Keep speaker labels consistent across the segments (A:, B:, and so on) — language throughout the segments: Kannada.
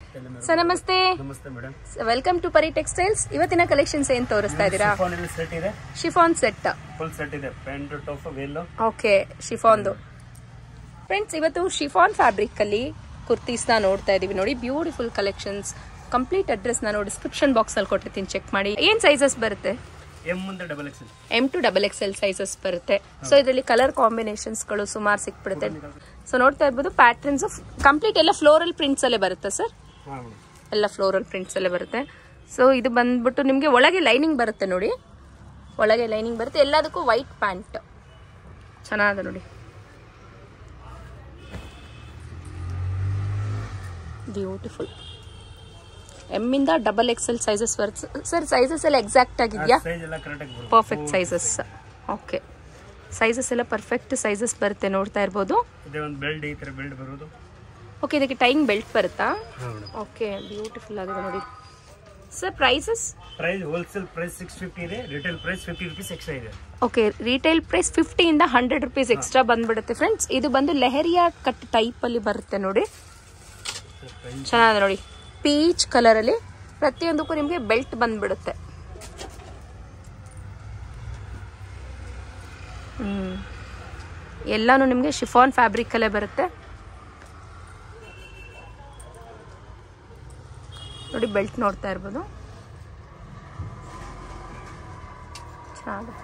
A: ಸರ್ ನಮಸ್ತೆ
B: ನಮಸ್ತೆ madam
A: welcome to Pari textiles ಇವತ್ತಿನ ಕಲೆಕ್ಷನ್ಸ್ ಏನ್ ತೋರಿಸ್ತಾ ಇದ್ದೀರಾ
B: ಸೆಟ್ ಇದೆ
A: ಶಿಫಾನ್ ಸೆಟ್
B: ಫುಲ್ ಸೆಟ್ ಇದೆ ಪ್ಯಾಂಟ್ ಟಾಪ್ ವೇಲ್
A: ಓಕೆ ಶಿಫಾನ್ದು ಫ್ರೆಂಡ್ಸ್ ಇವತ್ತು ಶಿಫಾನ್ ಫ್ಯಾಬ್ರಿಕ್ ಅಲ್ಲಿ ಕುರ್ತೀಸ್ ನ ನೋಡ್ತಾ ಇದೀವಿ ನೋಡಿ ಬ್ಯೂಟಿಫುಲ್ ಕಲೆಕ್ಷನ್ಸ್ ಕಂಪ್ಲೀಟ್ ಅಡ್ರೆಸ್ ನಾನು ಡಿಸ್ಕ್ರಿಪ್ಷನ್ ಬಾಕ್ಸ್ ಅಲ್ಲಿ ಕೊಟ್ಟಿರ್ತೀನಿ ಚೆಕ್ ಮಾಡಿ ಏನ್ ಸೈಜಸ್ ಬರುತ್ತೆ
B: ಎಂ ಮುಂದೆ double X
A: M to double X L sizes ಬರುತ್ತೆ ಸೊ ಇದರಲ್ಲಿ ಕಲರ್ ಕಾಂಬಿನೇಷನ್ಸ್ ಗಳು ಸುಮಾರು ಸಿಕ್ಬಿಡುತ್ತೆ ಸೊ ನೋಡ್ತಾ ಇರ್ಬೋದು ಪ್ಯಾಟರ್ನ್ಸ್ ಕಂಪ್ಲೀಟ್ ಎಲ್ಲ ಫ್ಲೋರಲ್ ಪ್ರಿಂಟ್ಸ್ ಅಲ್ಲೇ ಬರುತ್ತೆ ಸರ್
B: ಹಾಂ ಮೇಡಮ್
A: ಎಲ್ಲ ಫ್ಲೋರಲ್ ಪ್ರಿಂಟ್ಸ್ ಅಲ್ಲೇ ಬರುತ್ತೆ ಸೊ ಇದು ಬಂದ್ಬಿಟ್ಟು ನಿಮಗೆ ಒಳಗೆ ಲೈನಿಂಗ್ ಬರುತ್ತೆ ನೋಡಿ ಒಳಗೆ ಲೈನಿಂಗ್ ಬರುತ್ತೆ ಎಲ್ಲದಕ್ಕೂ ವೈಟ್ ಪ್ಯಾಂಟ್ ಚೆನ್ನಾಗಿದೆ ನೋಡಿ ಬ್ಯೂಟಿಫುಲ್ ಎಮ್ಮಿಂದ ಡಬಲ್ ಎಕ್ಸೆಲ್ ಸೈಜಸ್ ಬರುತ್ತೆ ಸರ್ ಸೈಜಸ್ ಎಲ್ಲ ಎಕ್ಸಾಕ್ಟ್ ಆಗಿದೆಯಾ
B: ಸೈಜ್ ಎಲ್ಲ ಕರೆಕ್ಟಾಗಿ ಬರುತ್ತೆ
A: ಪರ್ಫೆಕ್ಟ್ ಸೈಜಸ್ ಓಕೆ ಸೈಜಸ್ ಎಲ್ಲ ಪರ್ಫೆಕ್ಟ್ ಸೈಜಸ್ ಬರುತ್ತೆ ನೋಡ್ತಾ ಇರ್ಬೋದು
B: ಇದೇ ಒಂದು ಬೆಲ್ಟ್ ಈ ಥರ ಬೆಲ್ಟ್ ಬರೋದು
A: ಓಕೆ ಇದಕ್ಕೆ ಟೈಮ್ ಬೆಲ್ಟ್ ಬರುತ್ತಾ
B: ಹಾಂ ಮೇಡಮ್
A: ಓಕೆ ಬ್ಯೂಟಿಫುಲ್ ಆಗಿದೆ ನೋಡಿ sir prices
B: price wholesale price six fifty ಇದೆ retail price fifty rupees extra ಇದೆ
A: ಓಕೆ ರಿಟೇಲ್ ಪ್ರೈಸ್ ಫಿಫ್ಟಿಯಿಂದ ಹಂಡ್ರೆಡ್ ರುಪೀಸ್ ಎಕ್ಸ್ಟ್ರಾ ಬಂದ್ಬಿಡುತ್ತೆ ಫ್ರೆಂಡ್ಸ್ ಇದು ಬಂದು ಲೆಹರಿಯಾ ಕಟ್ ಟೈಪ್ ಅಲ್ಲಿ ಬರುತ್ತೆ ನೋಡಿ ಚೆನ್ನಾಗಿದೆ ನೋಡಿ ಪೀಚ್ ಕಲರ್ ಅಲ್ಲಿ ಪ್ರತಿಯೊಂದಕ್ಕೂ ನಿಮಗೆ ಬೆಲ್ಟ್ ಬಂದ್ಬಿಡುತ್ತೆ ಹ್ಮ್ ಎಲ್ಲಾನು ನಿಮಗೆ ಶಿಫಾನ್ ಫ್ಯಾಬ್ರಿಕ್ ಅಲ್ಲೇ ಬರುತ್ತೆ ನೋಡಿ ಬೆಲ್ಟ್ ನೋಡ್ತಾ ಇರ್ಬೋದು ಚೆನ್ನಾಗಿದೆ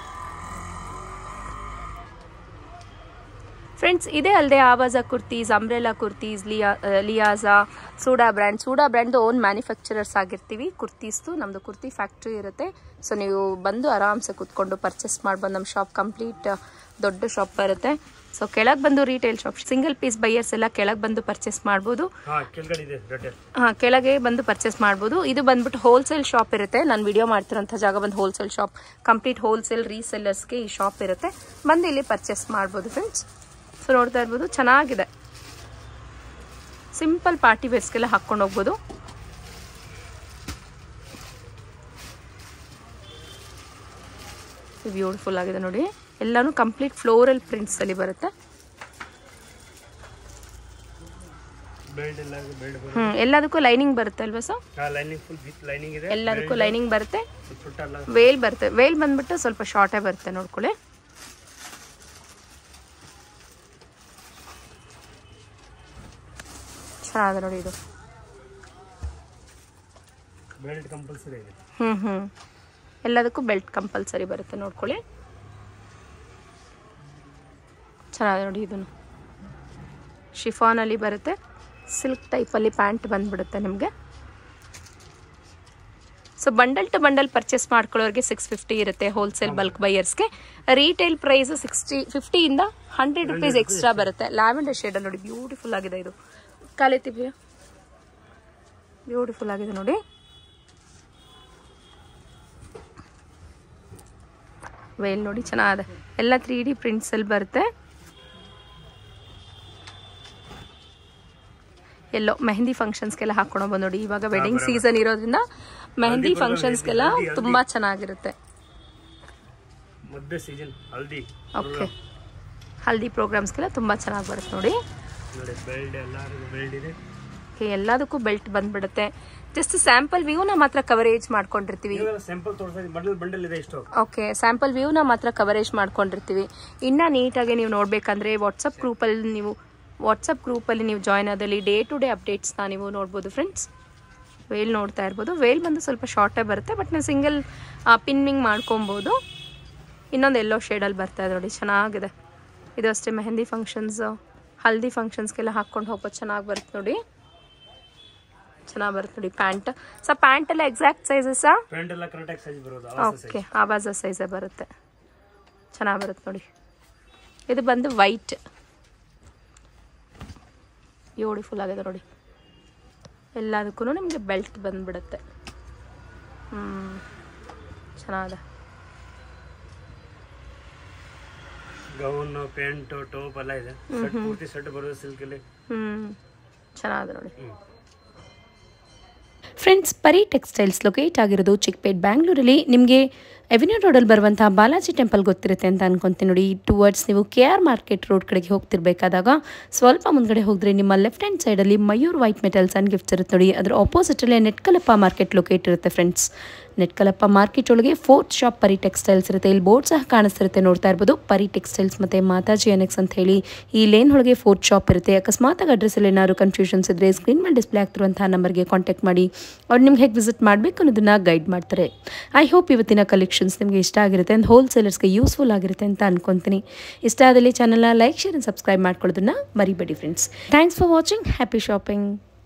A: ಫ್ರೆಂಡ್ಸ್ ಇದೇ ಅಲ್ಲದೆ ಆವಾಜ ಕುರ್ತೀಸ್ ಅಂಬ್ರೆಲಾ ಕುರ್ತೀಸ್ ಲಿಯಾ ಲಿಯಾಜಾ ಸೂಡಾ ಬ್ರ್ಯಾಂಡ್ ಸೂಡಾ ಬ್ರ್ಯಾಂಡ್ ಓನ್ ಮ್ಯಾನುಫ್ಯಾಕ್ಚರರ್ಸ್ ಆಗಿರ್ತೀವಿ ಕುರ್ತೀಸ್ದು ನಮ್ಮದು ಕುರ್ತಿ ಫ್ಯಾಕ್ಟ್ರಿ ಇರುತ್ತೆ ಸೊ ನೀವು ಬಂದು ಆರಾಮ್ಸೆ ಕೂತ್ಕೊಂಡು ಪರ್ಚೇಸ್ ಮಾಡ್ಬೋದು ನಮ್ಮ ಶಾಪ್ ಕಂಪ್ಲೀಟ್ ದೊಡ್ಡ ಶಾಪ್ ಬರುತ್ತೆ ಸೊ ಕೆಳಗೆ ಬಂದು retail shop single piece buyers ಎಲ್ಲ ಕೆಳಗೆ ಬಂದು ಪರ್ಚೇಸ್ ಮಾಡ್ಬೋದು
B: ಹಾಂ ಕೆಳಗಡೆ ಇದೆ ರಿಟೇಲ್
A: ಹಾಂ ಕೆಳಗೆ ಬಂದು ಪರ್ಚೇಸ್ ಮಾಡ್ಬೋದು ಇದು ಬಂದ್ಬಿಟ್ಟು ಹೋಲ್ಸೇಲ್ ಶಾಪ್ ಇರುತ್ತೆ ನಾನು ವಿಡಿಯೋ ಮಾಡ್ತಿರೋಂಥ ಜಾಗ ಬಂದು ಹೋಲ್ಸೇಲ್ ಶಾಪ್ ಕಂಪ್ಲೀಟ್ ಹೋಲ್ಸೇಲ್ ರೀಸೆಲ್ಲರ್ಸ್ಗೆ ಈ ಶಾಪ್ ಇರುತ್ತೆ ಬಂದು ಇಲ್ಲಿ ಪರ್ಚೇಸ್ ಮಾಡ್ಬೋದು ಫ್ರೆಂಡ್ಸ್ ಸೊ ನೋಡ್ತಾ ಇರ್ಬೋದು ಚೆನ್ನಾಗಿದೆ ಸಿಂಪಲ್ ಪಾರ್ಟಿ ವೇರ್ಸ್ಗೆಲ್ಲ ಹಾಕ್ಕೊಂಡು ಹೋಗ್ಬೋದು ಬ್ಯೂಟಿಫುಲ್ ಆಗಿದೆ ನೋಡಿ ಎಲ್ಲಾನು ಕಂಪ್ಲೀಟ್ ಫ್ಲೋರಲ್ ಪ್ರಿಂಟ್ಸ್ ಅಲ್ಲಿ ಬರುತ್ತೆ
B: ಬೆಲ್ಟ್ ಎಲ್ಲ ಬೆಲ್ಟ್ ಬರುತ್ತೆ
A: ಹ್ಮ್ ಎಲ್ಲದಕ್ಕೂ ಲೈನಿಂಗ್ ಬರುತ್ತೆ ಅಲ್ವಾ ಸರ್
B: ಹಾಂ ಲೈನಿಂಗ್ ಫುಲ್ ವಿತ್ ಲೈನಿಂಗ್ ಇದೆ
A: ಎಲ್ಲದಕ್ಕೂ ಲೈನಿಂಗ್ ಬರುತ್ತೆ
B: ಫುಟ್ ಎಲ್ಲ
A: ವೇಲ್ ಬರುತ್ತೆ ವೇಲ್ ಬಂದ್ಬಿಟ್ಟು ಸ್ವಲ್ಪ ಶಾರ್ಟೇ ಬರುತ್ತೆ ನೋಡ್ಕೊಳ್ಳಿ ಚೆನ್ನಾಗಿದೆ ನೋಡಿ ಇದು
B: ಬೆಲ್ಟ್ ಕಂಪಲ್ಸರಿ ಇದೆ
A: ಹ್ಮ್ ಹ್ಮ್ ಎಲ್ಲದಕ್ಕೂ ಬೆಲ್ಟ್ ಕಂಪಲ್ಸರಿ ಬರುತ್ತೆ ನೋಡ್ಕೊಳ್ಳಿ ಚೆನ್ನಾಗಿದೆ ನೋಡಿ ಇದನ್ನು ಶಿಫಾನಲ್ಲಿ ಬರುತ್ತೆ ಸಿಲ್ಕ್ ಟೈಪಲ್ಲಿ ಪ್ಯಾಂಟ್ ಬಂದ್ಬಿಡುತ್ತೆ ನಿಮಗೆ so bundle to bundle purchase ಮಾಡ್ಕೊಳ್ಳೋರಿಗೆ ಸಿಕ್ಸ್ ಫಿಫ್ಟಿ ಇರುತ್ತೆ ಹೋಲ್ಸೇಲ್ ಬಲ್ಕ್ ಬೈಯರ್ಸ್ಗೆ ರಿಟೇಲ್ ಪ್ರೈಸ್ ಸಿಕ್ಸ್ಟಿ ಫಿಫ್ಟಿಯಿಂದ ಹಂಡ್ರೆಡ್ ರುಪೀಸ್ ಎಕ್ಸ್ಟ್ರಾ ಬರುತ್ತೆ ಲ್ಯಾವೆಂಡರ್ ಶೇಡಲ್ಲಿ ನೋಡಿ ಬ್ಯೂಟಿಫುಲ್ ಆಗಿದೆ ಇದು ಕಾಲೇತಿ ಭಯ ಬ್ಯೂಟಿಫುಲ್ ಆಗಿದೆ ನೋಡಿ ವೇಲ್ ನೋಡಿ ಚೆನ್ನಾಗಿದೆ ಎಲ್ಲ ತ್ರೀ ಡಿ ಪ್ರಿಂಟ್ಸಲ್ಲಿ ಬರುತ್ತೆ ಎಲ್ಲೋ ಮೆಹಂದಿ ಫಂಕ್ಷನ್ಸ್ಗೆಲ್ಲ ಹಾಕೊಂಡು ನೋಡಿ ಇವಾಗ ವೆಡ್ಡಿಂಗ್ ಸೀಸನ್ ಇರೋದ್ರಿಂದ ಮೆಹಂದಿ ಫಂಕ್ಷನ್ಸ್ಗೆಲ್ಲ ತುಂಬಾ ಚೆನ್ನಾಗಿರುತ್ತೆ
B: ಮಧ್ಯೆ ಸೀಸನ್ ಹಲ್ದಿ
A: ಓಕೆ ಹಲ್ದಿ ಪ್ರೋಗ್ರಾಮ್ಸ್ಗೆಲ್ಲ ತುಂಬಾ ಚೆನ್ನಾಗಿ ಬರುತ್ತೆ ನೋಡಿ
B: ನೋಡಿ ಬೆಲ್ಟ್ ಎಲ್ಲರಿಗೂ ಬೆಲ್ಟ್ ಇದೆ
A: Okay, ಎಲ್ಲದಕ್ಕೂ ಬೆಲ್ಟ್ ಬಂದ್ಬಿಡುತ್ತೆ ಜಸ್ಟ್ ಸ್ಯಾಂಪಲ್ ವ್ಯೂನ ಮಾತ್ರ ಕವರೇಜ್ ಮಾಡ್ಕೊಂಡಿರ್ತೀವಿ
B: ಇವಾಗ ಸ್ಯಾಂಪಲ್ ತೋರಿಸಿ ಬಂಡಲ್ ಬಂಡಲ್ ಇದೆ ಇಷ್ಟು
A: ಓಕೆ ಸ್ಯಾಂಪಲ್ ವ್ಯೂನ ಮಾತ್ರ ಕವರೇಜ್ ಮಾಡ್ಕೊಂಡಿರ್ತೀವಿ ಇನ್ನ ನೀಟಾಗಿ ನೀವು ನೋಡ್ಬೇಕಂದ್ರೆ ವಾಟ್ಸಪ್ ಗ್ರೂಪಲ್ಲಿ ನೀವು ವಾಟ್ಸಪ್ ಗ್ರೂಪಲ್ಲಿ ನೀವು ಜಾಯ್ನ್ ಆದಲ್ಲಿ ಡೇ ಟು ಡೇ ಅಪ್ಡೇಟ್ಸ್ನ ನೀವು ನೋಡ್ಬೋದು ಫ್ರೆಂಡ್ಸ್ ವೇಲ್ ನೋಡ್ತಾ ಇರ್ಬೋದು ವೇಲ್ ಬಂದು ಸ್ವಲ್ಪ ಶಾರ್ಟೇ ಬರುತ್ತೆ ಬಟ್ ನೀವು ಸಿಂಗಲ್ ಪಿನ್ನಿಂಗ್ ಮಾಡ್ಕೊಬೋದು ಇನ್ನೊಂದು ಎಲ್ಲೋ ಶೇಡಲ್ಲಿ ಬರ್ತಾ ಇದೆ ನೋಡಿ ಚೆನ್ನಾಗಿದೆ ಇದು ಅಷ್ಟೇ ಮೆಹಂದಿ ಫಂಕ್ಷನ್ಸ್ ಹಲ್ದಿ ಫಂಕ್ಷನ್ಸ್ಗೆಲ್ಲ ಹಾಕ್ಕೊಂಡು ಹೋಗೋದು ಚೆನ್ನಾಗಿ ಬರುತ್ತೆ ನೋಡಿ ಚೆನ್ನಾಗಿ ಬರುತ್ತೆ ನೋಡಿ ಪ್ಯಾಂಟ್ ಸೊ ಪ್ಯಾಂಟ್ ಎಲ್ಲ ಎಕ್ಸಾಕ್ಟ್ ಸೈಜಸ್ಸಾ
B: ಪ್ಯಾಂಟ್ ಎಲ್ಲ ಕರೆಕ್ಟಾಗಿ ಸೈಜ್ ಬರೋದು
A: ಓಕೆ ಆವಾಜ ಸೈಜೇ ಬರುತ್ತೆ ಚೆನ್ನಾಗಿ ಬರುತ್ತೆ ನೋಡಿ ಇದು ಬಂದು ವೈಟ್ ಬ್ಯೂಟಿಫುಲ್ ಆಗಿದೆ ನೋಡಿ ಎಲ್ಲದಕ್ಕೂ ನಿಮಗೆ ಬೆಲ್ಟ್ ಬಂದ್ಬಿಡುತ್ತೆ ಹ್ಞೂ ಚೆನ್ನಾಗಿದೆ
B: ಗೌನ್ ಪ್ಯಾಂಟ್ ಟಾಪ್ ಎಲ್ಲ ಇದೆ ಶರ್ಟ್ ಪೂರ್ತಿ ಶರ್ಟ್ ಬರೋದು ಸಿಲ್ಕ್ ಅಲ್ಲಿ
A: ಹ್ಞೂ ಚೆನ್ನಾಗಿದೆ ನೋಡಿ
B: ಹ್ಮ್.
A: ಫ್ರೆಂಡ್ಸ್ ಪರಿ ಟೆಕ್ಸ್ಟೈಲ್ಸ್ ಲೊಕೇಟ್ ಆಗಿರೋದು ಚಿಕ್ಕಪೇಟ್ ಬ್ಯಾಂಗ್ಳೂರಲ್ಲಿ ನಿಮಗೆ ಎವಿನ್ಯೂ ರೋಡಲ್ಲಿ ಬರುವಂತಹ ಬಾಲಾಜಿ ಟೆಂಪಲ್ ಗೊತ್ತಿರುತ್ತೆ ಅಂತ ಅನ್ಕೊಂತೀನಿ ನೋಡಿ ಟುವರ್ಡ್ಸ್ ನೀವು ಕೆ ಆರ್ ಮಾರ್ಕೆಟ್ ರೋಡ್ ಕಡೆಗೆ ಹೋಗ್ತಿರ್ಬೇಕಾದಾಗ ಸ್ವಲ್ಪ ಮುಂದ್ಗಡೆ ಹೋದರೆ ನಿಮ್ಮ ಲೆಫ್ಟ್ ಹ್ಯಾಂಡ್ ಸೈಡಲ್ಲಿ Mayur white metals and gifts ಇರುತ್ತೆ ನೋಡಿ ಅದರ ಆಪೋಸಿಟಲ್ಲೇ ನೆಟ್ಕಲಪ್ಪ ಮಾರ್ಕೆಟ್ ಲೊಕೇಟ್ ಇರುತ್ತೆ ಫ್ರೆಂಡ್ಸ್ ನೆಟ್ಕಲಪ್ಪ ಮಾರ್ಕೆಟ್ ಒಳಗೆ ಫೋರ್ತ್ ಶಾಪ್ ಪರಿ ಟೆಕ್ಸ್ಟೈಲ್ಸ್ ಇರುತ್ತೆ ಇಲ್ಲಿ ಬೋರ್ಡ್ ಸಹ ಕಾಣಿಸ್ತಿರುತ್ತೆ ನೋಡ್ತಾ ಇರ್ಬೋದು ಪರಿ ಟೆಕ್ಸ್ಟೈಲ್ಸ್ ಮತ್ತು ಮಾತಾಜಿ ಅನೆಕ್ಸ್ ಅಂತ ಹೇಳಿ ಈ ಲೇನ್ ಒಳಗೆ ಫೋರ್ತ್ ಶಾಪ್ ಇರುತ್ತೆ ಅಕಸ್ಮಾತಾಗಿ ಅಡ್ರೆಸ್ಸಲ್ಲಿ ಏನಾದ್ರು ಕನ್ಫ್ಯೂಷನ್ಸ್ ಇದ್ದರೆ ಸ್ಕ್ರೀನ್ ಮೇಲೆ ಡಿಸ್ಪ್ಲೇ ಆಗ್ತಿರುವಂತಹ ನಂಬರ್ಗೆ ಕಾಂಟ್ಯಾಕ್ಟ್ ಮಾಡಿ ಅವ್ರು ನಿಮ್ಗೆ ಹೇಗೆ ವಿಸಿಟ್ ಮಾಡಬೇಕು ಅನ್ನೋದನ್ನ ಗೈಡ್ ಮಾಡ್ತಾರೆ ಐ ಹೋಪ್ ಇವತ್ತಿನ ಕಲೆಕ್ಷನ್ಸ್ ನಿಮಗೆ ಇಷ್ಟ ಆಗಿರುತ್ತೆ ಆ್ಯಂಡ್ ಹೋಲ್ಸೇಲರ್ಸ್ಗೆ ಯೂಸ್ಫುಲ್ ಆಗಿರುತ್ತೆ ಅಂತ ಅನ್ಕೊತೀನಿ ಇಷ್ಟ ಆದಲ್ಲಿ ಚಾನಲ್ನ ಲೈಕ್ ಶೇರ್ ಆ್ಯಂಡ್ ಸಬ್ಸ್ಕ್ರೈಬ್ ಮಾಡ್ಕೊಳ್ಳೋದನ್ನ ಮರಿಬೇಡಿ friends thanks for watching happy shopping